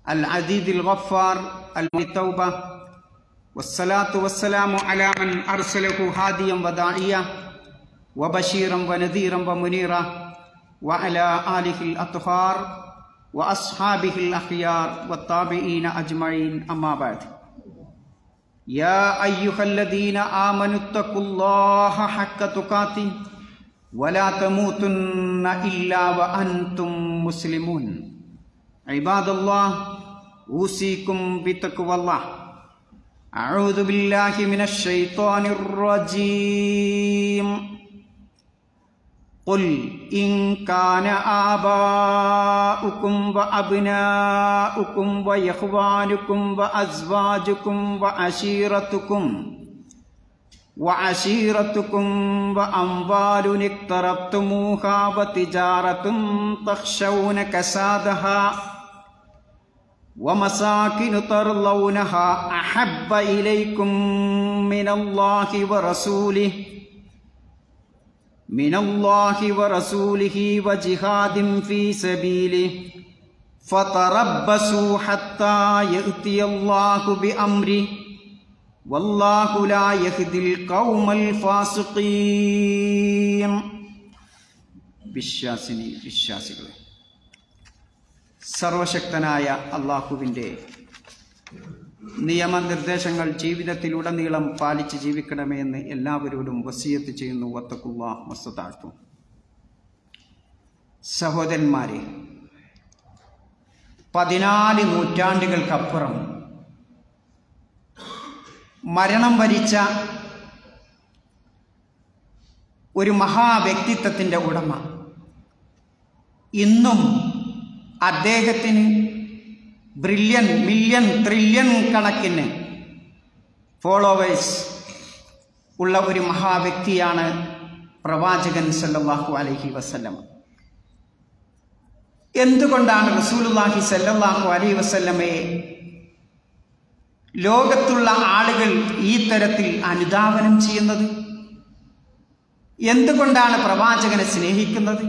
العزيز الغفار التوبة والصلاة والسلام على من أرسله هاديا وداعيا وبشيرا ونذيرا ومنيرا وعلى آله الأطهار وأصحابه الأخيار والتابعين أجمعين أما بعد يا أيها الذين آمنوا اتقوا الله حق تقاته ولا تموتن إلا وأنتم مسلمون عباد الله أوصيكم بتقوى الله أعوذ بالله من الشيطان الرجيم قل إن كان آباؤكم وأبناؤكم وإخوانكم وأزواجكم وعشيرتكم وعشيرتكم وأموال اقترفتموها وتجارة تخشون كسادها ومساكن ترضونها أحب إليكم من الله ورسوله من الله ورسوله وجهاد في سبيله فتربصوا حتى يأتي الله بأمره والله لا يهدي القوم الفاسقين വിശ്വാസിനി വിശ്വാസികളെ സർവശക്തനായ അള്ളാഹുവിൻ്റെ നിയമനിർദ്ദേശങ്ങൾ ജീവിതത്തിലുടനീളം പാലിച്ച് ജീവിക്കണമേ എന്ന് എല്ലാവരോടും വസീയത്ത് ചെയ്യുന്നു വത്തക്കുള്ള മസ്താഴ്ത്തും സഹോദരന്മാരെ പതിനാല് നൂറ്റാണ്ടുകൾക്കപ്പുറം മരണം വരിച്ച ഒരു മഹാവ്യക്തിത്വത്തിൻ്റെ ഉടമ ഇന്നും അദ്ദേഹത്തിന് ബ്രില്യൺ മില്യൺ ട്രില്യൺ കണക്കിന് ഫോളോവേഴ്സ് ഉള്ള ഒരു മഹാവ്യക്തിയാണ് പ്രവാചകൻ സല്ലല്ലാഹു അലൈഹി വസല്ലം എന്തുകൊണ്ടാണ് റസൂലുള്ളാഹി സല്ലല്ലാഹു അലൈഹി വസല്ലമയെ ലോകത്തുള്ള ആളുകൾ ഈ തരത്തിൽ അനുധാവനം ചെയ്യുന്നത് എന്തുകൊണ്ടാണ് പ്രവാചകനെ സ്നേഹിക്കുന്നത്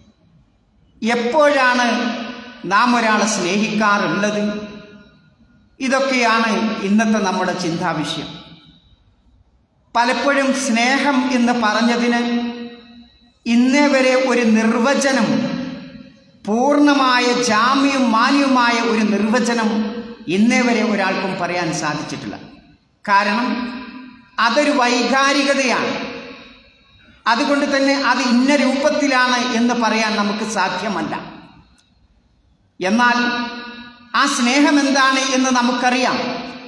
എപ്പോഴാണ് നാം ഒരാളെ സ്നേഹിക്കാറുള്ളത് ഇതൊക്കെയാണ് ഇന്നത്തെ നമ്മുടെ ചിന്താവിഷയം പലപ്പോഴും സ്നേഹം എന്ന് പറഞ്ഞതിന് ഇന്നേ വരെ ഒരു നിർവചനം പൂർണ്ണമായ ജാമ്യവും മാന്യവുമായ ഒരു നിർവചനം ഇന്നേ വരെ ഒരാൾക്കും പറയാൻ സാധിച്ചിട്ടില്ല കാരണം അതൊരു വൈകാരികതയാണ് അതുകൊണ്ട് തന്നെ അത് ഇന്ന രൂപത്തിലാണ് എന്ന് പറയാൻ നമുക്ക് സാധ്യമല്ല എന്നാൽ ആ സ്നേഹം എന്താണ് എന്ന് നമുക്കറിയാം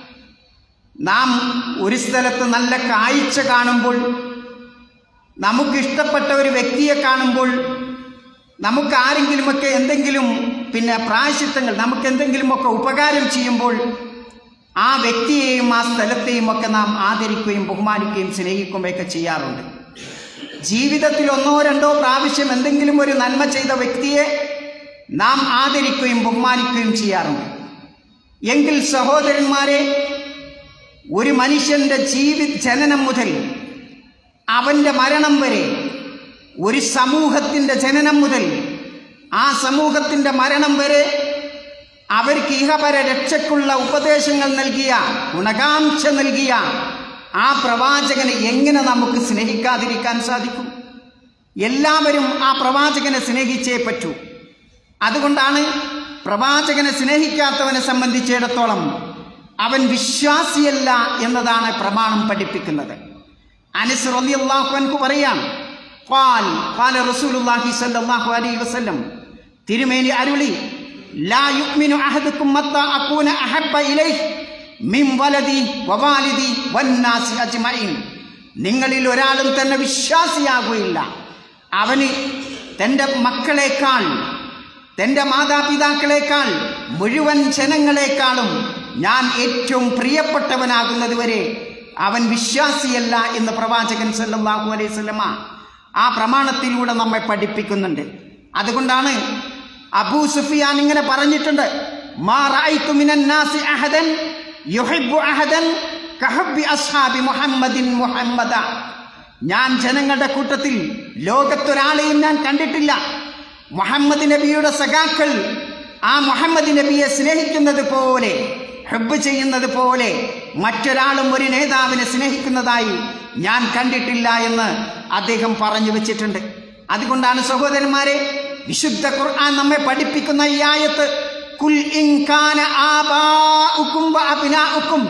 നാം ഒരു സ്ഥലത്ത് നല്ല കാഴ്ച കാണുമ്പോൾ നമുക്കിഷ്ടപ്പെട്ട ഒരു വ്യക്തിയെ കാണുമ്പോൾ നമുക്ക് ആരെങ്കിലുമൊക്കെ എന്തെങ്കിലും പിന്നെ പ്രായശിത്തങ്ങൾ നമുക്ക് എന്തെങ്കിലുമൊക്കെ ഉപകാരം ചെയ്യുമ്പോൾ ആ വ്യക്തിയെയും ആ സ്ഥലത്തെയും ഒക്കെ നാം ആദരിക്കുകയും ബഹുമാനിക്കുകയും സ്നേഹിക്കുകയൊക്കെ ചെയ്യാറുണ്ട് ജീവിതത്തിൽ ഒന്നോ രണ്ടോ പ്രാവശ്യം എന്തെങ്കിലും ഒരു നന്മ ചെയ്ത വ്യക്തിയെ നാം ആദരിക്കുകയും ബഹുമാനിക്കുകയും ചെയ്യാറുണ്ട് എങ്കിൽ സഹോദരന്മാരെ ഒരു മനുഷ്യന്റെ ജീവി ജനനം മുതൽ അവൻ്റെ മരണം വരെ ഒരു സമൂഹത്തിൻ്റെ ജനനം മുതൽ ആ സമൂഹത്തിൻ്റെ മരണം വരെ അവർക്ക് ഇഹപര രക്ഷയ്ക്കുള്ള ഉപദേശങ്ങൾ നൽകിയ ഗുണകാംക്ഷ നൽകിയ ആ പ്രവാചകനെ എങ്ങനെ നമുക്ക് സ്നേഹിക്കാതിരിക്കാൻ സാധിക്കും എല്ലാവരും ആ പ്രവാചകനെ സ്നേഹിച്ചേ പറ്റൂ അതുകൊണ്ടാണ് പ്രവാചകനെ സ്നേഹിക്കാത്തവനെ സംബന്ധിച്ചിടത്തോളം അവൻ വിശ്വാസിയല്ല എന്നതാണ് പ്രമാണം പഠിപ്പിക്കുന്നത് അനസ് റളിയല്ലാഹു അൻഹു പറയാണ് ഖാൽ ഖാല റസൂലുള്ളാഹി സ്വല്ലല്ലാഹു അലൈഹി വസല്ലം തിരുമേനി അരുളി ലാ യുഅ്മിനു അഹദുക്കും മത്താ അകൂന അഹബ്ബ ഇലൈഹി മിൻ വലദി വവാലിദി വന്നാസി അജ്മഈൻ നിങ്ങളിൽ ഒരാളും തന്നെ വിശ്വാസിയാകുകയില്ല അവന് തൻ്റെ മക്കളെക്കാൾ തൻ്റെ മാതാപിതാക്കളെക്കാൾ മുഴുവൻ ജനങ്ങളെക്കാളും ഞാൻ ഏറ്റവും പ്രിയപ്പെട്ടവനാകുന്നത് വരെ അവൻ വിശ്വാസിയല്ല എന്ന് പ്രവാചകൻ സല്ലല്ലാഹു അലൈഹി വസല്ലമ ആ പ്രമാണത്തിലൂടെ നമ്മെ പഠിപ്പിക്കുന്നുണ്ട് അതുകൊണ്ടാണ് അബൂ സുഫിയാൻ ഇങ്ങനെ പറഞ്ഞിട്ടുണ്ട് മാ റഅയ്തു മിനൻ നാസി അഹദൻ യുഹിബ്ബു അഹദൻ കഹബ്ബി അസ്ഹാബി മുഹമ്മദിൻ മുഹമ്മദ ഞാൻ ജനങ്ങളുടെ കൂട്ടത്തിൽ ലോകത്തൊരാളെയും ഞാൻ കണ്ടിട്ടില്ല മുഹമ്മദ് നബിയുടെ സഖാക്കൾ ആ മുഹമ്മദ് നബിയെ സ്നേഹിക്കുന്നത് പോലെ ഹബ്ബ് ചെയ്യുന്നത് പോലെ മറ്റൊരാളും ഒരു നേതാവിനെ സ്നേഹിക്കുന്നതായി ഞാൻ കണ്ടിട്ടില്ല എന്ന് അദ്ദേഹം പറഞ്ഞു വെച്ചിട്ടുണ്ട് അതുകൊണ്ടാണ് സഹോദരന്മാരെ വിശുദ്ധ ഖുർആൻ നമ്മെ പഠിപ്പിക്കുന്ന ഈ ആയത്ത് കുൽ ഇൻ കാന ആബാഉക്കും വ അബ്നാഉക്കും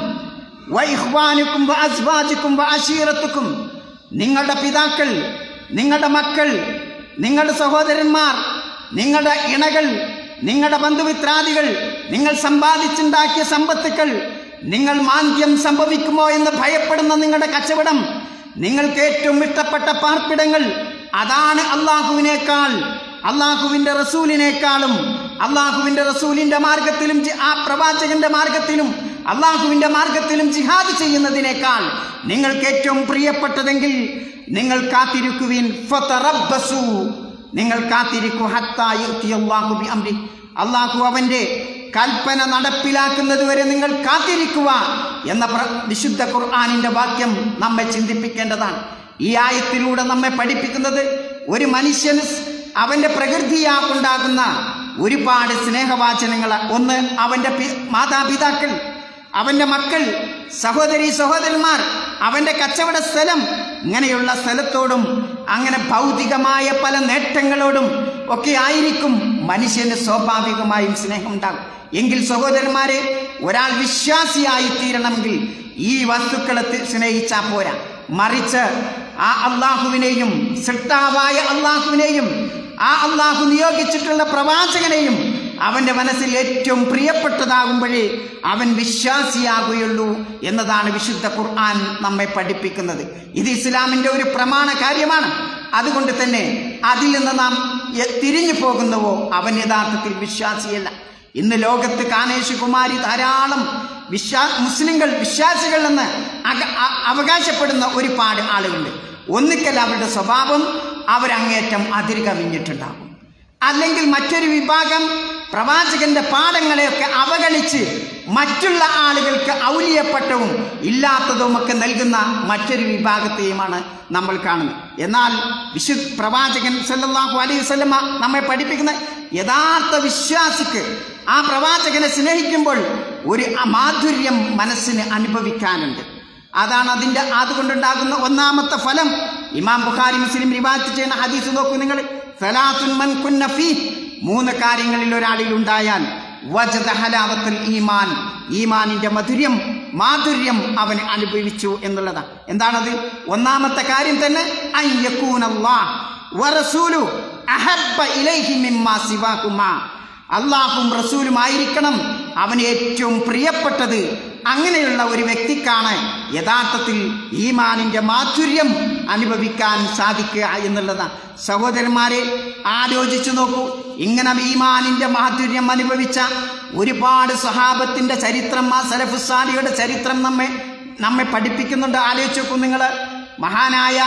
വ ഇഖ്വാനുക്കും വ അസ്വാജുക്കും വ അശീറത്തുക്കും നിങ്ങളുടെ പിതാക്കൾ നിങ്ങളുടെ മക്കൾ നിങ്ങളുടെ സഹോദരന്മാർ നിങ്ങളുടെ ഇണകൾ നിങ്ങളുടെ ബന്ധുമിത്രാദികൾ നിങ്ങൾ സമ്പാദിച്ചുണ്ടാക്കിയ സമ്പത്തുക്കൾ നിങ്ങൾ മാന്ദ്യം സംഭവിക്കുമോ എന്ന് ഭയപ്പെടുന്ന നിങ്ങളുടെ കച്ചവടം നിങ്ങൾക്ക് ഏറ്റവും ഇഷ്ടപ്പെട്ട പാർപ്പിടങ്ങൾ അതാണ് അള്ളാഹുവിനേക്കാൾ അള്ളാഹുവിന്റെ റസൂലിനേക്കാളും അള്ളാഹുവിന്റെ റസൂലിന്റെ മാർഗത്തിലും ജി- ആ പ്രവാചകന്റെ മാർഗത്തിലും അള്ളാഹുവിന്റെ മാർഗത്തിലും ജിഹാദ് ചെയ്യുന്നതിനേക്കാൾ നിങ്ങൾക്ക് ഏറ്റവും പ്രിയപ്പെട്ടതെങ്കിൽ നിങ്ങൾ കാത്തിരിക്കുവിൻ ഫതറബ്ബസു നിങ്ങൾ കാത്തിരിക്കൂ ഹത്താ യുഅ്തി അല്ലാഹു ബി അംരി അള്ളാഹു അവന്റെ കൽപ്പന നടപ്പിലാക്കുന്നത് വരെ നിങ്ങൾ കാത്തിരിക്കുക എന്ന പ്ര- വിശുദ്ധ ഖുർആാനിന്റെ വാക്യം നമ്മെ ചിന്തിപ്പിക്കേണ്ടതാണ് ഈ ആയത്തിലൂടെ നമ്മെ പഠിപ്പിക്കുന്നത് ഒരു മനുഷ്യന് സ് അവന്റെ പ്രകൃതിയാ ഉണ്ടാകുന്ന ഒരുപാട് സ്നേഹവാചനങ്ങൾ ഒന്ന് അവന്റെ പി- മാതാപിതാക്കൾ അവന്റെ മക്കൾ സഹോദരി സഹോദരന്മാർ അവന്റെ കച്ചവട സ്ഥലം ഇങ്ങനെയുള്ള സ്ഥലത്തോടും അങ്ങനെ ഭൗതികമായ പല നേട്ടങ്ങളോടും ഒക്കെ ആയിരിക്കും മനുഷ്യന് സ്വാഭാവികമായും സ്നേഹം ഉണ്ടാകും എങ്കിൽ സഹോദരന്മാരെ ഒരാൾ വിശ്വാസിയായി തീരണമെങ്കിൽ ഈ വസ്തുക്കളെ തി- സ്നേഹിച്ചാൽ പോരാ മറിച്ച് ആ അള്ളാഹുവിനെയും സൃഷ്ടാവായ അള്ളാഹുവിനെയും ആ അള്ളാഹു നിയോഗിച്ചിട്ടുള്ള പ്രവാചകനെയും അവന്റെ മനസ്സിൽ ഏറ്റവും പ്രിയപ്പെട്ടതാകുമ്പോഴേ അവൻ വിശ്വാസിയാകുകയുള്ളൂ എന്നതാണ് വിശുദ്ധ ഖുർആൻ നമ്മെ പഠിപ്പിക്കുന്നത് ഇത് ഇസ്ലാമിന്റെ ഒരു പ്രമാണ കാര്യമാണ് അതുകൊണ്ട് തന്നെ അതിൽ നിന്ന് നാം എ- തിരിഞ്ഞു പോകുന്നുവോ അവൻ യഥാർത്ഥത്തിൽ വിശ്വാസിയല്ല ഇന്ന് ലോകത്ത് കാനേഷ് കുമാരി ധാരാളം വിശ്വാ മുസ്ലിങ്ങൾ വിശ്വാസികൾ എന്ന് അക- അ- അവകാശപ്പെടുന്ന ഒരുപാട് ആളുകളുണ്ട് ഒന്നിക്കൽ അവരുടെ സ്വഭാവം അവരങ്ങേറ്റം അതിര് കവിഞ്ഞിട്ടുണ്ടാകും അല്ലെങ്കിൽ മറ്റൊരു വിഭാഗം പ്രവാചകന്റെ പാഠങ്ങളെയൊക്കെ അവഗണിച്ച് മറ്റുള്ള ആളുകൾക്ക് ഔലിയപ്പെട്ടവും ഇല്ലാത്തതുമൊക്കെ നൽകുന്ന മറ്റൊരു വിഭാഗത്തെയുമാണ് നമ്മൾ കാണുന്നത് എന്നാൽ വിശു പ്രവാചകൻ സല്ലല്ലാഹു അലൈഹി വസല്ലമ നമ്മെ പഠിപ്പിക്കുന്ന യഥാർത്ഥ വിശ്വാസിക്ക് ആ പ്രവാചകനെ സ്നേഹിക്കുമ്പോൾ ഒരു മാധുര്യം മനസ്സിന് അനുഭവിക്കാനുണ്ട് അതാണ് അതിന്റെ അതുകൊണ്ടുണ്ടാകുന്ന ഒന്നാമത്തെ ഫലം ഇമാം ബുഖാരി മുസ്ലിം റിവാറ്റ് ചെയ്യുന്ന ഹദീസ് നോക്കൂ നിങ്ങൾ സലാത്തുൻ മൻ കുന്ന ഫീഹ്. മൂന്ന് കാര്യങ്ങളിൽ ഒരാളിൽ ഉണ്ടായാൽ വജദ ഹലാവത്തുൽ ഈമാൻ ഈമാനിന്റെ മധുര്യം മാധുര്യം അവൻ അനുഭവിച്ചു എന്നുള്ളതാണ് എന്താണത് ഒന്നാമത്തെ കാര്യം തന്നെ അൻ യകൂനല്ലാഹ് വറസൂലു അഹബ്ബ ഇലൈഹി മിമ്മാ സിവാകുമാ അള്ളാഹും റസൂലുമായിരിക്കണം അവന് ഏറ്റവും പ്രിയപ്പെട്ടത് അങ്ങനെയുള്ള ഒരു വ്യക്തിക്കാണ് യഥാർത്ഥത്തിൽ ഈമാനിന്റെ മാധുര്യം അനുഭവിക്കാൻ സാധിക്കുക എന്നുള്ളതാണ് സഹോദരന്മാരെ ആലോചിച്ചു നോക്കൂ ഇങ്ങനെ ഈമാനിന്റെ മാധുര്യം അനുഭവിച്ച ഒരുപാട് സഹാബത്തിന്റെ ചരിത്രം ആ സലഫുസാലിയുടെ ചരിത്രം നമ്മെ നമ്മെ പഠിപ്പിക്കുന്നുണ്ട് ആലോചിച്ച് നോക്കൂ നിങ്ങൾ മഹാനായ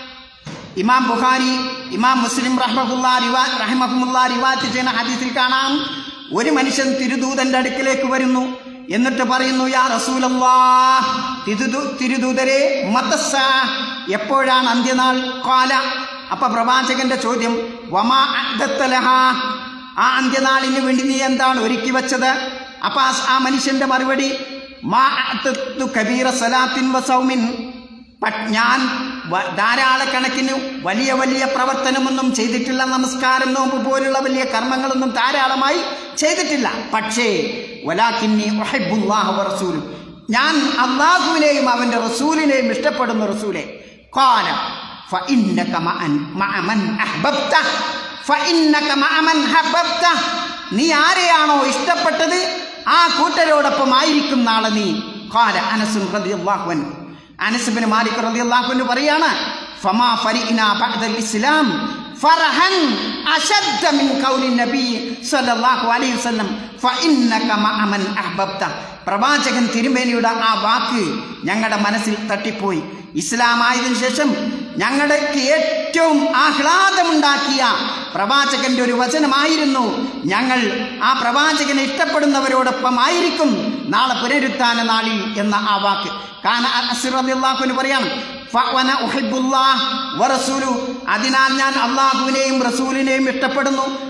ഇമാം ബുഖാരി ഇമാം മുസ്ലിം റഹ്മഹുല്ല റിവാ റഹ്മഹുല്ല റിവാറ്റ് ചെയ്യുന്ന ഹദീസിൽ കാണാം ഒരു മനുഷ്യൻ തിരുദൂതന്റെ അടുക്കിലേക്ക് വരുന്നു എന്നിട്ട് പറയുന്നു യാ റസൂലല്ലാ തിരുദൂ തിരുദൂതരെ മതസ്സ എപ്പോഴാണ് അന്ത്യനാൾ കാല അപ്പൊ പ്രവാചകന്റെ ചോദ്യം വമാ അഅ്ദത്തലഹ ആ അന്ത്യനാളിന് വേണ്ടി നീ എന്താണ് ഒരുക്കി വെച്ചത് അപ്പൊ ആ- ആ മനുഷ്യന്റെ മറുപടി മാ അഅ്തത്തു കബീറ സലാത്തിൻ വസൗമിൻ പ- ഞാൻ വ- ധാരാളക്കണക്കിന് വലിയ വലിയ പ്രവർത്തനമൊന്നും ചെയ്തിട്ടില്ല നമസ്കാരം നോമ്പ് പോലുള്ള വലിയ കർമ്മങ്ങളൊന്നും ധാരാളമായി ചെയ്തിട്ടില്ല പക്ഷേ വലാക്കിന്നി വഹബ്ബുല്ലാഹ വറസൂലു ഞാൻ അള്ളാഹുവിനെയും അവന്റെ റസൂലിനെയും ഇഷ്ടപ്പെടുന്ന റസൂലെ ഖാല ഫഇന്നക മഅൻ മഅമൻ അഹ്ബബ്ത ഫഇന്നക മഅമൻ ഹബ്ബബ്ത നീ ആരെയാണോ ഇഷ്ടപ്പെട്ടത് ആ കൂട്ടരോടൊപ്പം ആയിരിക്കും നാളെ നീ ഖാല അനസും റളിയല്ലാഹു അൻഹു അനസ് ബിൻ മാലിക് റളിയല്ലാഹു അൻഹു പറയാണ് ഫമാ ഫരിഇന ബഅദൽ ഇസ്ലാം ഫറഹൻ അശദ്ദ മിൻ ഖൗലി നബി സല്ലല്ലാഹു അലൈഹി വസല്ലം ഫഇന്നക മഅമൻ അഹ്ബബ്ത പ്രവാചകൻ തിരുമേനിയുടെ ആ വാക്ക് ഞങ്ങളുടെ മനസ്സിൽ തട്ടിപ്പോയി ഇസ്ലാം ആയതിനു ശേഷം ഞങ്ങൾക്ക് ഏറ്റവും ആഹ്ലാദമുണ്ടാക്കിയ പ്രവാചകന്റെ ഒരു വചനമായിരുന്നു ഞങ്ങൾ ആ പ്രവാചകനെ ഇഷ്ടപ്പെടുന്നവരോടൊപ്പം ആയിരിക്കും നാളെ പുനരുത്ഥാന നാളിൽ എന്ന ആ വാക്ക് കാന അസ്ർ റളിയല്ലാഹുവിന് പറയാം ഫഅന ഉഹിബ്ബുല്ലാഹ് വറസൂലു അതിനാൽ ഞാൻ അള്ളാഹുവിനെയും റസൂലിനെയും ഇഷ്ടപ്പെടുന്നു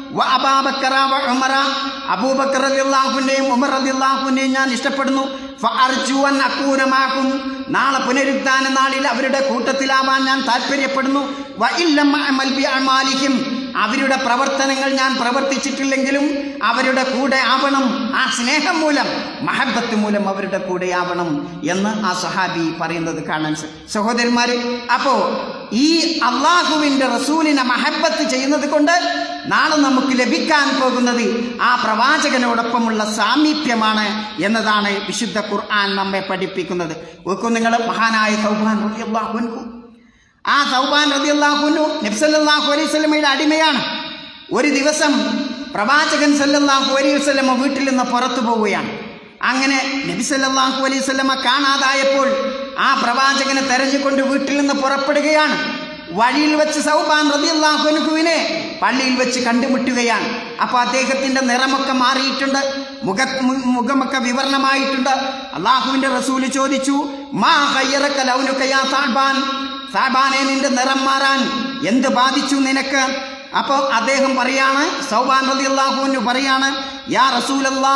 വ അബാബക്കറ വ ഉമറ അബൂബക്കർ റളിയല്ലാഹുവിനെയും ഉമർ റളിയല്ലാഹുവിനെയും ഞാൻ ഇഷ്ടപ്പെടുന്നു ഫ അർജു അൻ അക്കൂന മാഹും നാളെ പുനരുദ്ധാന നാളിൽ അവരുടെ കൂട്ടത്തിലാവാൻ ഞാൻ താല്പര്യപ്പെടുന്നു വ ഇല്ലം അമൽ ബി അമാലിഹിം അവരുടെ പ്രവർത്തനങ്ങൾ ഞാൻ പ്രവർത്തിച്ചിട്ടില്ലെങ്കിലും അവരുടെ കൂടെ ആവണം ആ സ്നേഹം മൂലം മഹബത്ത് മൂലം അവരുടെ കൂടെ ആവണം എന്ന് ആ സഹാബി പറയുന്നത് കാണാൻ സ- സഹോദരന്മാരെ അപ്പോ ഈ അള്ളാഹുവിന്റെ റസൂലിനെ മഹബത്ത് ചെയ്യുന്നത് കൊണ്ട് നാളെ നമുക്ക് ലഭിക്കാൻ പോകുന്നത് ആ പ്രവാചകനോടൊപ്പമുള്ള സാമീപ്യമാണ് എന്നതാണ് വിശുദ്ധ ഖുർആൻ നമ്മെ പഠിപ്പിക്കുന്നത് നോക്കൂ നിങ്ങൾ മഹാനായ സൗബാൻ റളിയല്ലാഹു അൻഹു ആ സൗബാൻ റളിയല്ലാഹുനു നബ്സല്ലാഹു അലൈഹി സ്വലമയുടെ അടിമയാണ് ഒരു ദിവസം പ്രവാചകൻ സല്ലല്ലാഹു അലൈഹി വസല്ലമ വീട്ടിൽ നിന്ന് പുറത്തു പോവുകയാണ് അങ്ങനെ നബി സല്ലല്ലാഹു അലൈഹി വസല്ലമ കാണാതായപ്പോൾ ആ പ്രവാചകനെ തെരഞ്ഞുകൊണ്ട് വീട്ടിൽ നിന്ന് പുറപ്പെടുകയാണ് വഴിയിൽ വെച്ച് സൗബാൻ റളിയല്ലാഹു അൻഹുവിനെ പള്ളിയിൽ വെച്ച് കണ്ടുമുട്ടുകയാണ് അപ്പൊ അദ്ദേഹത്തിന്റെ നിറമൊക്കെ മാറിയിട്ടുണ്ട് മുഖ മു- മുഖമൊക്കെ വിവരണമായിട്ടുണ്ട് അള്ളാഹുവിന്റെ റസൂല് ചോദിച്ചു മാ ഖയ്യറക ലൗനുക യാ സാബാൻ സാബാനെ നിന്റെ നിറം മാറാൻ എന്ത് ബാധിച്ചു നിനക്ക് അപ്പൊ അദ്ദേഹം പറയാണ് സൗബാൻ റളിയല്ലാഹുവിന് പറയാണ് യാ റസൂലല്ലാ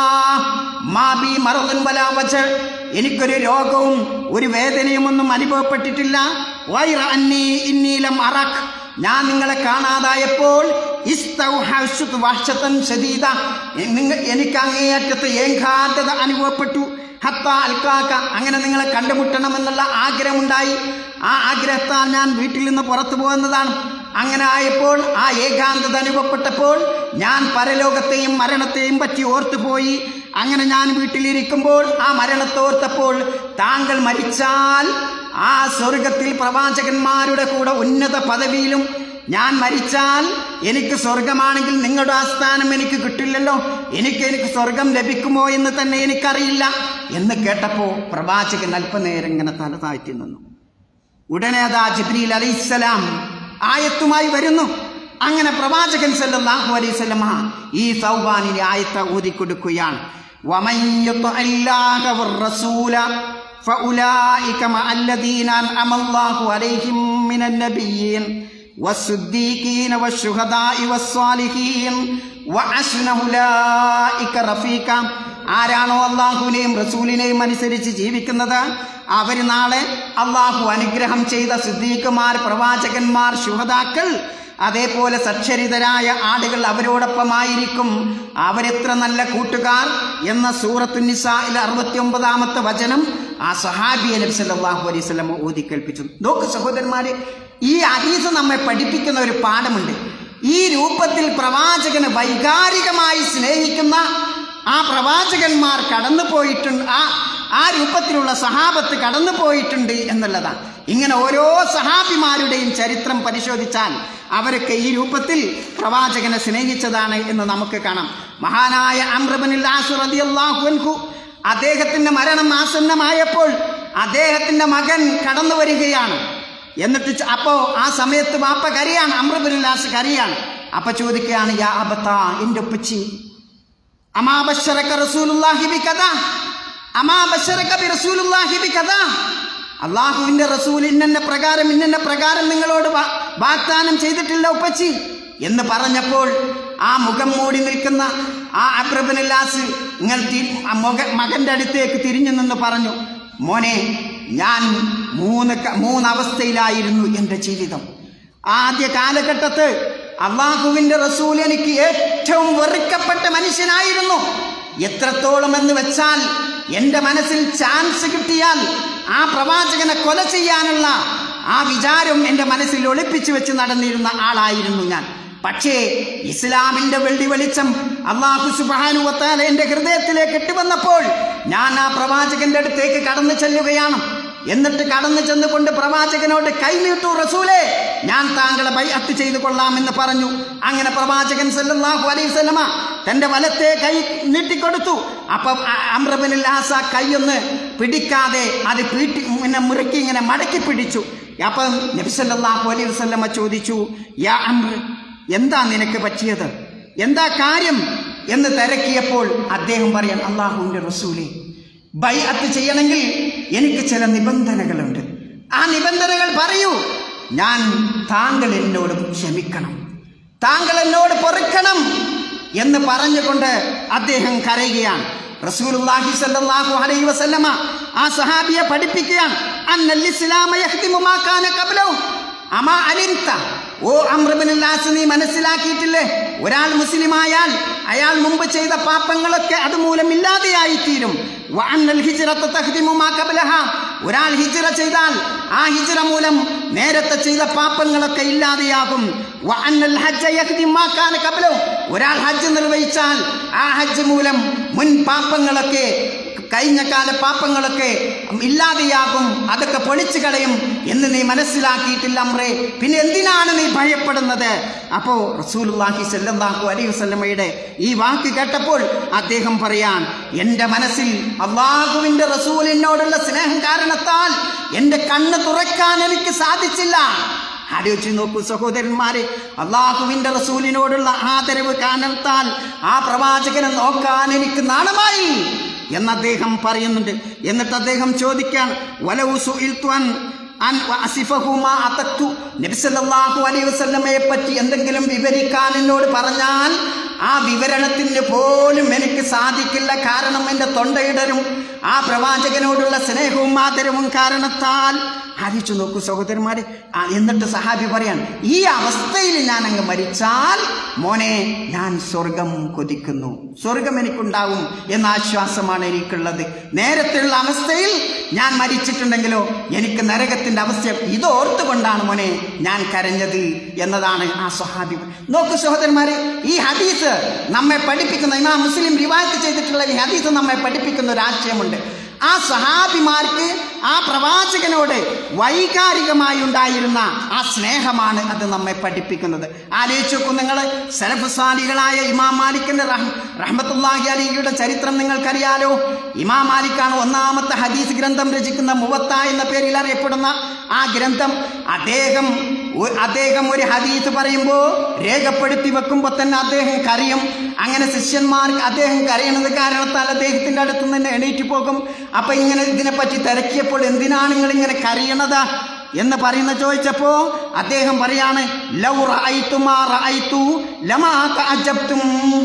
മാ ബി മറദുൻ വലാ വജ എനിക്കൊരു രോഗവും ഒരു വേദനയും ഒന്നും അനുഭവപ്പെട്ടിട്ടില്ല വൈറ അന്നീ ഇന്നീലം അറഖ് ഞാൻ നിങ്ങളെ കാണാതായപ്പോൾ ഇസ്തൗഹശുത് വഹ്ശതൻ ശദീദ നിങ്ങൾ എനിക്ക് അങ്ങേയറ്റത്ത് ഏകാന്തത അനുഭവപ്പെട്ടു ഹത്ത അൽക്കാക്ക അങ്ങനെ നിങ്ങളെ കണ്ടുമുട്ടണമെന്നുള്ള ആഗ്രഹമുണ്ടായി ആ ആഗ്രഹത്താൽ ഞാൻ വീട്ടിൽ നിന്ന് പുറത്തു പോകുന്നതാണ് അങ്ങനെ ആയപ്പോൾ ആ ഏകാന്തത അനുഭവപ്പെട്ടപ്പോൾ ഞാൻ പരലോകത്തെയും മരണത്തെയും പറ്റി ഓർത്തുപോയി അങ്ങനെ ഞാൻ വീട്ടിലിരിക്കുമ്പോൾ ആ മരണത്തോർത്തപ്പോൾ താങ്കൾ മരിച്ചാൽ ആ സ്വർഗത്തിൽ പ്രവാചകന്മാരുടെ കൂടെ ഉന്നത പദവിയിലും ഞാൻ മരിച്ചാൽ എനിക്ക് സ്വർഗമാണെങ്കിൽ നിങ്ങളുടെ ആ സ്ഥാനം എനിക്ക് കിട്ടില്ലല്ലോ എനിക്ക് എനിക്ക് സ്വർഗം ലഭിക്കുമോ എന്ന് തന്നെ എനിക്കറിയില്ല എന്ന് കേട്ടപ്പോൾ പ്രവാചകൻ അല്പനേരം ഇങ്ങനെ തല താഴ്ത്തി നിന്നു ഉടനെ അതാ ജിബ്രീൽ അലൈഹിസ്സലാം ആയത്തുമായി വരുന്നു അങ്ങനെ പ്രവാചകൻ സല്ലല്ലാഹു അലൈഹി വസല്ലമ ഈ സൗബാനിനെ ആയത്ത് ഊതിക്കൊടുക്കുകയാണ് വമൻ യുത്ഇല്ലാഹ വറസൂല فأولئك مع الذين أنعم الله عليهم من النبيين والصديقين والشهداء والصالحين وحسن أولئك رفيقا ആരാണോ അള്ളാഹുവിനെയും റസൂലിനെയും അനുസരിച്ച് ജീവിക്കുന്നത് അവർ നാളെ അള്ളാഹു അനുഗ്രഹം ചെയ്ത സിദ്ദീഖുമാർ പ്രവാചകന്മാർ ശുഹതാക്കൾ അതേപോലെ സച്ചരിതരായ ആളുകൾ അവരോടൊപ്പമായിരിക്കും അവരെത്ര നല്ല കൂട്ടുകാർ എന്ന സൂറത്തു നിസായിലെ അറുപത്തി ഒമ്പതാമത്തെ വചനം ആ സഹാബി നബി സല്ലല്ലാഹു അലൈഹി വസല്ലം ഓതി കേൾപ്പിച്ചു നോക്ക് സഹോദരന്മാരെ ഈ ഹദീസ് നമ്മെ പഠിപ്പിക്കുന്ന ഒരു പാഠമുണ്ട് ഈ രൂപത്തിൽ പ്രവാചകനെ വൈകാരികമായി സ്നേഹിക്കുന്ന ആ പ്രവാചകന്മാർ കടന്നു പോയിട്ടുണ്ട് ആ ആ രൂപത്തിലുള്ള സഹാബത്ത് കടന്നു പോയിട്ടുണ്ട് എന്നുള്ളതാണ് ഇങ്ങനെ ഓരോ സഹാബിമാരുടെയും ചരിത്രം പരിശോധിച്ചാൽ അവരൊക്കെ ഈ രൂപത്തിൽ പ്രവാചകനെ സ്നേഹിച്ചതാണ് എന്ന് നമുക്ക് കാണാം മഹാനായ അമ്രബനിൽ അൻഹു അദ്ദേഹത്തിന്റെ മരണം ആസന്നമായപ്പോൾ അദ്ദേഹത്തിന്റെ മകൻ കടന്നു വരികയാണ് എന്നിട്ട് ച- അപ്പോ ആ സമയത്ത് വാപ്പ കരയാണ് അമ്രബുലാസ് കരയാണ് അപ്പൊ ചോദിക്കുകയാണ് യാ അബത്ത എന്റെ ഉപ്പച്ചി അമാബശറക്ക റസൂലുള്ളാഹി ബി കഥ അമാബശറക്ക ബി റസൂലുള്ളാഹി ബി കഥ അള്ളാഹുവിന്റെ റസൂൽ ഇന്നെ പ്രകാരം ഇന്നെ പ്രകാരം നിങ്ങളോട് വാ- വാഗ്ദാനം ചെയ്തിട്ടില്ല ഉപ്പച്ചി എന്ന് പറഞ്ഞപ്പോൾ ആ മുഖം മൂടി നിൽക്കുന്ന ആ അബ്രബിനില്ലാസ് നിങ്ങൾ തി- ആ മുഖ മകന്റെ അടുത്തേക്ക് തിരിഞ്ഞു നിന്ന് പറഞ്ഞു മോനെ ഞാൻ മൂന്ന് ക- മൂന്നവസ്ഥയിലായിരുന്നു എൻ്റെ ജീവിതം ആദ്യ കാലഘട്ടത്ത് അള്ളാഹുവിന്റെ റസൂൽ എനിക്ക് ഏറ്റവും വെറുക്കപ്പെട്ട മനുഷ്യനായിരുന്നു എത്രത്തോളം എന്ന് വെച്ചാൽ എൻ്റെ മനസ്സിൽ ചാൻസ് കിട്ടിയാൽ ആ പ്രവാചകനെ കൊല ചെയ്യാനുള്ള ആ വിചാരം എൻ്റെ മനസ്സിൽ ഒളിപ്പിച്ചു വെച്ച് നടന്നിരുന്ന ആളായിരുന്നു ഞാൻ പക്ഷേ ഇസ്ലാമിന്റെ വെള്ളി വെളിച്ചം അള്ളാഹു സുബാനുവത്താല എന്റെ ഹൃദയത്തിലേക്ക് ഇട്ടുവന്നപ്പോൾ ഞാൻ ആ പ്രവാചകന്റെ അടുത്തേക്ക് കടന്നു ചെല്ലുകയാണ് എന്നിട്ട് കടന്നു ചെന്നുകൊണ്ട് പ്രവാചകനോട് കൈനീട്ടു റസൂലേ ഞാൻ താങ്കളെ ബൈഅത്ത് ചെയ്തു കൊള്ളാമെന്ന് പറഞ്ഞു അങ്ങനെ പ്രവാചകൻ സല്ലല്ലാഹു അലൈഹി വസല്ലമ തന്റെ വലത്തെ കൈ നീട്ടിക്കൊടുത്തു അപ്പൊ അമ്രബനിൽ ആസ കൈയൊന്ന് പിടിക്കാതെ അത് പീട്ടി പിന്നെ മുറുക്കി ഇങ്ങനെ മടക്കി പിടിച്ചു അപ്പം നബി സല്ലല്ലാഹു അലൈഹി വസല്ലമ ചോദിച്ചു യാ അമ്ര എന്താ നിനക്ക് പറ്റിയത് എന്താ കാര്യം എന്ന് തിരക്കിയപ്പോൾ അദ്ദേഹം പറയാൻ അള്ളാഹുവിന്റെ റസൂലേ ബൈഅത്ത് ചെയ്യണമെങ്കിൽ എനിക്ക് ചില നിബന്ധനകളുണ്ട് ആ നിബന്ധനകൾ പറയൂ ഞാൻ താങ്കൾ എന്നോട് ക്ഷമിക്കണം താങ്കൾ എന്നോട് പൊറുക്കണം എന്ന് പറഞ്ഞുകൊണ്ട് അദ്ദേഹം കരയുകയാണ് റസൂലുള്ളാഹി സ്വല്ലല്ലാഹു അലൈഹി വസല്ലമ ആ സഹാബിയെ പഠിപ്പിക്കുകയാണ് അന്നൽ ഇസ്ലാമ യഹ്ദിമു മാ കാന ഖബ്ലഹു അമാ അലിംത ഓ അമ്രബിനുല്ലാസ് നീ മനസ്സിലാക്കിയിട്ടില്ലേ ഒരാൾ മുസ്ലിമായാൽ അയാൾ മുമ്പ് ചെയ്ത പാപങ്ങളൊക്കെ അതുമൂലം ഇല്ലാതെയായിത്തീരും വഅന്നൽ ഹിജ്റത തഹ്ദിമു മാ ഖബ്ലഹ ഒരാൾ ഹിജ്റ ചെയ്താൽ ആ ഹിജ്റ മൂലം നേരത്തെ ചെയ്ത പാപങ്ങളൊക്കെ ഇല്ലാതെയാകും വഅന്നൽ ഹജ്ജ യഹ്ദിമു മാ കാന ഖബ്ലഹു ഒരാൾ ഹജ്ജ് നിർവഹിച്ചാൽ ആ ഹജ്ജ് മൂലം മുൻ പാപങ്ങളൊക്കെ കഴിഞ്ഞ കാല പാപങ്ങളൊക്കെ ഇല്ലാതെയാകും അതൊക്കെ പൊളിച്ചു കളയും എന്ന് നീ മനസ്സിലാക്കിയിട്ടില്ല അമ്രേ പിന്നെ എന്തിനാണ് നീ ഭയപ്പെടുന്നത് അപ്പോ റസൂലുള്ളാഹി സല്ലല്ലാഹു അലൈഹി വസല്ലമയുടെ ഈ വാക്ക് കേട്ടപ്പോൾ അദ്ദേഹം പറയാൻ എൻ്റെ മനസ്സിൽ അള്ളാഹുവിൻ്റെ റസൂലിനോടുള്ള സ്നേഹം കാരണത്താൽ എൻ്റെ കണ്ണ് തുറക്കാൻ എനിക്ക് സാധിച്ചില്ല ആലോചിച്ച് നോക്കൂ സഹോദരന്മാരെ അള്ളാഹുവിന്റെ റസൂലിനോടുള്ള ആദരവ് കാരണത്താൽ ആ പ്രവാചകനെ നോക്കാൻ എനിക്ക് നാണമായി എന്ന് അദ്ദേഹം പറയുന്നുണ്ട് എന്നിട്ട് അദ്ദേഹം ചോദിക്കാൻ വലവു സുഇൽത്തു അൻ അൻ വഅസിഫഹു മാ അതക്തു നബി സല്ലല്ലാഹു അലൈഹി വസല്ലമയെ പറ്റി എന്തെങ്കിലും വിവരിക്കാൻ എന്നോട് പറഞ്ഞാൽ ആ വിവരണത്തിന് പോലും എനിക്ക് സാധിക്കില്ല കാരണം എൻ്റെ തൊണ്ടയിടരും ആ പ്രവാചകനോടുള്ള സ്നേഹവും ആദരവും കാരണത്താൽ ആലോചിച്ചു നോക്കൂ സഹോദരന്മാരെ ആ, എന്നിട്ട് സഹാബി പറയാൻ ഈ അവസ്ഥയിൽ ഞാൻ അങ്ങ് മരിച്ചാൽ മോനെ ഞാൻ സ്വർഗം കൊതിക്കുന്നു സ്വർഗം എനിക്കുണ്ടാവും എന്ന ആശ്വാസമാണ് എനിക്കുള്ളത് നേരത്തെയുള്ള അവസ്ഥയിൽ ഞാൻ മരിച്ചിട്ടുണ്ടെങ്കിലോ എനിക്ക് നരകത്തിന്റെ അവസ്ഥ ഇതോർത്തുകൊണ്ടാണ് മോനെ ഞാൻ കരഞ്ഞത് എന്നതാണ് ആ സ്വഹാബി നോക്കൂ സഹോദരന്മാരെ ഈ ഹദീസ് നമ്മെ പഠിപ്പിക്കുന്ന ഇമാം മുസ്ലിം റിവായത്ത് ചെയ്തിട്ടുള്ള ഈ ഹദീസ് നമ്മെ പഠിപ്പിക്കുന്ന ഒരു ആശയമുണ്ട് ആ സഹാബിമാർക്ക് ആ പ്രവാചകനോട് വൈകാരികമായി ഉണ്ടായിരുന്ന ആ സ്നേഹമാണ് അത് നമ്മെ പഠിപ്പിക്കുന്നത് ആലോചിച്ച് നോക്കൂ നിങ്ങൾ സലഫുസാലികളായ ഇമാം മാലിക്കിന്റെ റഹ് റഹ്മത്തുല്ലാഹി അലിയുടെ ചരിത്രം നിങ്ങൾക്കറിയാലോ ഇമാം മാലിക്കാണ് ഒന്നാമത്തെ ഹദീസ് ഗ്രന്ഥം രചിക്കുന്ന മുവത്ത എന്ന പേരിൽ അറിയപ്പെടുന്ന ആ ഗ്രന്ഥം അദ്ദേഹം ഒ- അദ്ദേഹം ഒരു ഹദീസ് പറയുമ്പോൾ രേഖപ്പെടുത്തി വെക്കുമ്പോൾ തന്നെ അദ്ദേഹം കരയും അങ്ങനെ ശിഷ്യന്മാർക്ക് അദ്ദേഹം കരയണത് കാരണത്താൽ അദ്ദേഹത്തിന്റെ അടുത്ത് നിന്ന് എണീറ്റ് പോകും അപ്പൊ ഇങ്ങനെ ഇതിനെപ്പറ്റി തിരക്കിയപ്പോൾ എന്തിനാണ് നിങ്ങൾ ഇങ്ങനെ കരയണത് എന്ന് പറയുന്ന ചോദിച്ചപ്പോ അദ്ദേഹം പറയാണ് ലൗ റഅയ്തു മാ റഅയ്തു ലമാ തഅജബ്തും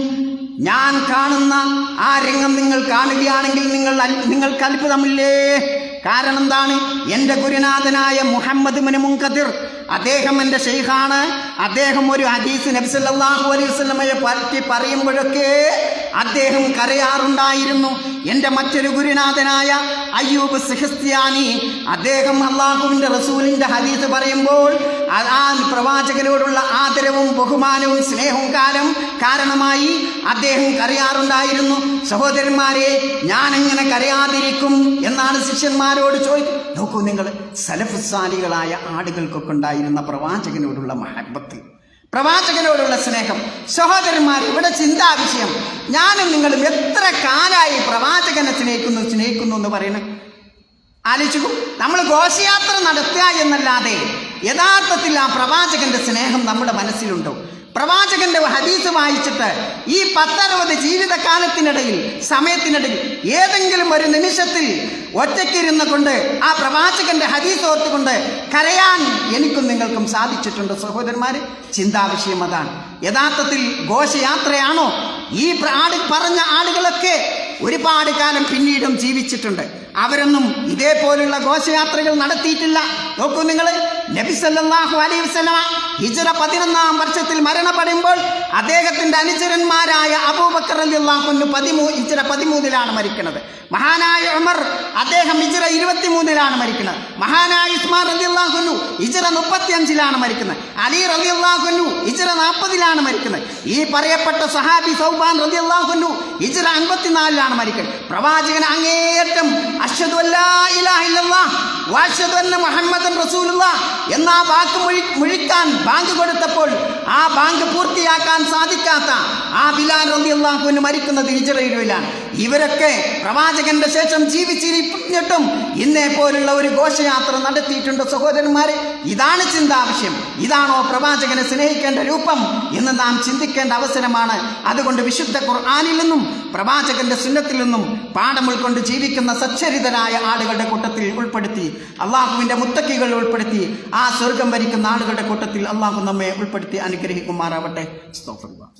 ഞാൻ കാണുന്ന ആ രംഗം നിങ്ങൾ കാണുകയാണെങ്കിൽ നിങ്ങൾ അൽ- നിങ്ങൾക്ക് അത്ഭുതമില്ലേ കാരണം എന്താണ് എൻ്റെ ഗുരുനാഥനായ മുഹമ്മദ് മുൻ മുൻകദിർ അദ്ദേഹം എൻ്റെ ഷെയ്ഖാണ് അദ്ദേഹം ഒരു ഹദീസ് നബി സല്ലല്ലാഹു അലൈഹി വസല്ലമയെ പറ്റി പറയുമ്പോഴൊക്കെ അദ്ദേഹം കരയാറുണ്ടായിരുന്നു എൻ്റെ മറ്റൊരു ഗുരുനാഥനായ അയ്യൂബ് സിഹസ്ത്യാനി അദ്ദേഹം അള്ളാഹുവിൻ്റെ റസൂലിൻ്റെ ഹദീസ് പറയുമ്പോൾ ആ- ആ പ്രവാചകരോടുള്ള ആദരവും ബഹുമാനവും സ്നേഹവും കാലം കാരണമായി അദ്ദേഹം കരയാറുണ്ടായിരുന്നു സഹോദരന്മാരെ ഞാൻ എങ്ങനെ കരയാതിരിക്കും എന്നാണ് ശിഷ്യന്മാരോട് ചോദിക്കും നോക്കൂ നിങ്ങൾ സലഫുസാലികളായ ആടുകൾക്കൊക്കെ ഉണ്ടായിരുന്ന പ്രവാചകനോടുള്ള മഹബത്ത് പ്രവാചകനോടുള്ള സ്നേഹം സഹോദരന്മാർ ഇവിടെ ചിന്താ വിഷയം ഞാനും നിങ്ങളും എത്ര കാലായി പ്രവാചകനെ സ്നേഹിക്കുന്നു സ്നേഹിക്കുന്നു എന്ന് പറയുന്നത് ആലോചിക്കൂ നമ്മൾ ഘോഷയാത്ര നടത്തുക എന്നല്ലാതെ യഥാർത്ഥത്തിൽ ആ പ്രവാചകന്റെ സ്നേഹം നമ്മുടെ മനസ്സിലുണ്ടോ പ്രവാചകന്റെ ഹദീസ് വായിച്ചിട്ട് ഈ പത്തറുപത് ജീവിതകാലത്തിനിടയിൽ സമയത്തിനിടയിൽ ഏതെങ്കിലും ഒരു നിമിഷത്തിൽ ഒറ്റയ്ക്കിരുന്ന് കൊണ്ട് ആ പ്രവാചകന്റെ ഹദീസ് ഓർത്തുകൊണ്ട് കരയാൻ എനിക്കും നിങ്ങൾക്കും സാധിച്ചിട്ടുണ്ട് സഹോദരന്മാര് ചിന്താവിഷയം അതാണ് യഥാർത്ഥത്തിൽ ഘോഷയാത്രയാണോ ഈ പ്ര- ആട് പറഞ്ഞ ആളുകളൊക്കെ ഒരുപാട് കാലം പിന്നീടും ജീവിച്ചിട്ടുണ്ട് അവരൊന്നും ഇതേപോലുള്ള ഘോഷയാത്രകൾ നടത്തിയിട്ടില്ല നോക്കൂ നിങ്ങൾ നബി സല്ലല്ലാഹു അലൈഹി വസല്ലമ ഹിജ്റ പതിനൊന്നാം വർഷത്തിൽ മരണപ്പെടുമ്പോൾ അദ്ദേഹത്തിന്റെ അനുചരന്മാരായ അബൂബക്കർ റളിയല്ലാഹു അൻഹു പതിമൂ ഹിജ്റ പതിമൂന്നിലാണ് മരിക്കുന്നത് മഹാനായ ഉമർ അദ്ദേഹം ഹിജ്റ ഇരുപത്തിമൂന്നിലാണ് മരിക്കുന്നത് മഹാനായ ഉസ്മാൻ റളിയല്ലാഹു അൻഹു ഹിജ്റ മുപ്പത്തിയഞ്ചിലാണ് മരിക്കുന്നത് അലി റളിയല്ലാഹു അൻഹു ഹിജ്റ നാൽപ്പതിലാണ് മരിക്കുന്നത് ഈ പറയപ്പെട്ട സഹാബി സൗബാൻ റളിയല്ലാഹു അൻഹു ഹിജ്റ അൻപത്തിനാലിലാണ് മരിക്കുന്നത് പ്രവാചകൻ അങ്ങേയറ്റം അഷ്ഹദു അല്ലാ ഇലാഹ ഇല്ലല്ലാഹ് വഅഷ്ഹദു അന്ന മുഹമ്മദൻ റസൂലുള്ളാഹ് എന്ന ആ വാക്ക് മുഴി മുഴിക്കാൻ ബാങ്ക് കൊടുത്തപ്പോൾ ആ ബാങ്ക് പൂർത്തിയാക്കാൻ സാധിക്കാത്ത ആ ബിലാൽ റളിയല്ലാഹു അൻഹു മരിക്കുന്നത് ഹിജ്റയിലാണ് ഇവരൊക്കെ പ്രവാചകന്റെ ശേഷം ജീവിച്ചിരിഞ്ഞിട്ടും ഇന്നേ പോലുള്ള ഒരു ഘോഷയാത്ര നടത്തിയിട്ടുണ്ട് സഹോദരന്മാരെ ഇതാണ് ചിന്താവശ്യം ഇതാണോ പ്രവാചകനെ സ്നേഹിക്കേണ്ട രൂപം എന്ന് നാം ചിന്തിക്കേണ്ട അവസരമാണ് അതുകൊണ്ട് വിശുദ്ധ ഖുർആാനിൽ നിന്നും പ്രവാചകന്റെ സുന്നത്തിൽ നിന്നും പാഠം ഉൾക്കൊണ്ട് ജീവിക്കുന്ന സച്ചരിതരായ ആളുകളുടെ കൂട്ടത്തിൽ ഉൾപ്പെടുത്തി അള്ളാഹുവിന്റെ മുത്തക്കികൾ ഉൾപ്പെടുത്തി ആ സ്വർഗം ഭരിക്കുന്ന ആളുകളുടെ കൂട്ടത്തിൽ അള്ളാഹു നമ്മെ ഉൾപ്പെടുത്തി അനുഗ്രഹിക്കുമാറാവട്ടെ അസ്തഗ്ഫിറുല്ലാഹ്.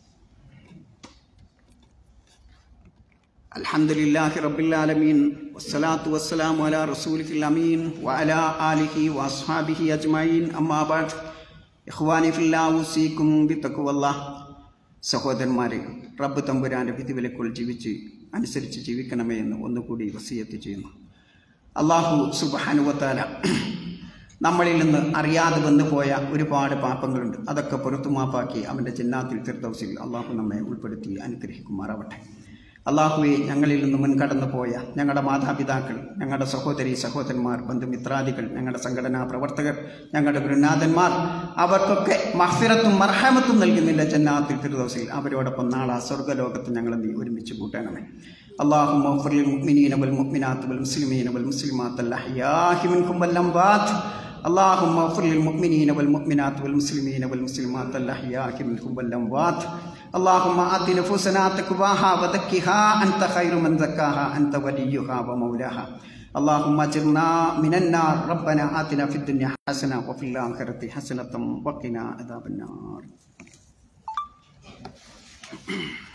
الحمد لله رب العالمين والصلاة والسلام على رسوله الأمين وعلى آله وأصحابه أجمعين أما بعد إخواني في الله أوصيكم بتقوى الله സഹോദരന്മാരെ റബ്ബ് തമ്പുരാൻ്റെ വിധിവിലക്കുൾ ജീവിച്ച് അനുസരിച്ച് ജീവിക്കണമേ എന്ന് ഒന്നുകൂടി വസിയത്ത് ചെയ്യുന്നു അള്ളാഹു സുബാനുവത്താല നമ്മളിൽ നിന്ന് അറിയാതെ വന്നു പോയ ഒരുപാട് പാപങ്ങളുണ്ട് അതൊക്കെ പുറത്തു മാപ്പാക്കി അവൻ്റെ ചിന്നാത്തിൽ ഫിർദൗസിൽ അള്ളാഹു നമ്മെ ഉൾപ്പെടുത്തി അനുഗ്രഹിക്കുമാറാവട്ടെ അള്ളാഹുവെ ഞങ്ങളിൽ നിന്ന് മുൻകടന്നു പോയ ഞങ്ങളുടെ മാതാപിതാക്കൾ ഞങ്ങളുടെ സഹോദരി സഹോദരന്മാർ ബന്ധുമിത്രാദികൾ ഞങ്ങളുടെ സംഘടനാ പ്രവർത്തകർ ഞങ്ങളുടെ ഗുരുനാഥന്മാർ അവർക്കൊക്കെ മഹ്ഫിറത്തും മർഹമത്തും നൽകുന്നില്ല ജന്നാത്തിൽ ഫിർദൗസിൽ അവരോടൊപ്പം നാളെ ആ സ്വർഗ്ഗലോകത്ത് ഞങ്ങൾ നീ ഒരുമിച്ച് കൂട്ടണമേ اللهم اغفر للمؤمنين والمؤمنات والمسلمين والمسلمات الأحياء منكم والأموات اللهم اغفر للمؤمنين والمؤمنات والمسلمين والمسلمات الأحياء منكم والأموات اللهم آت نفوسنا تقواها وزكها أنت خير من زكاها أنت وليها ومولاها اللهم اجرنا من النار ربنا آتنا في الدنيا حسنة وفي الآخرة حسنة وقنا عذاب النار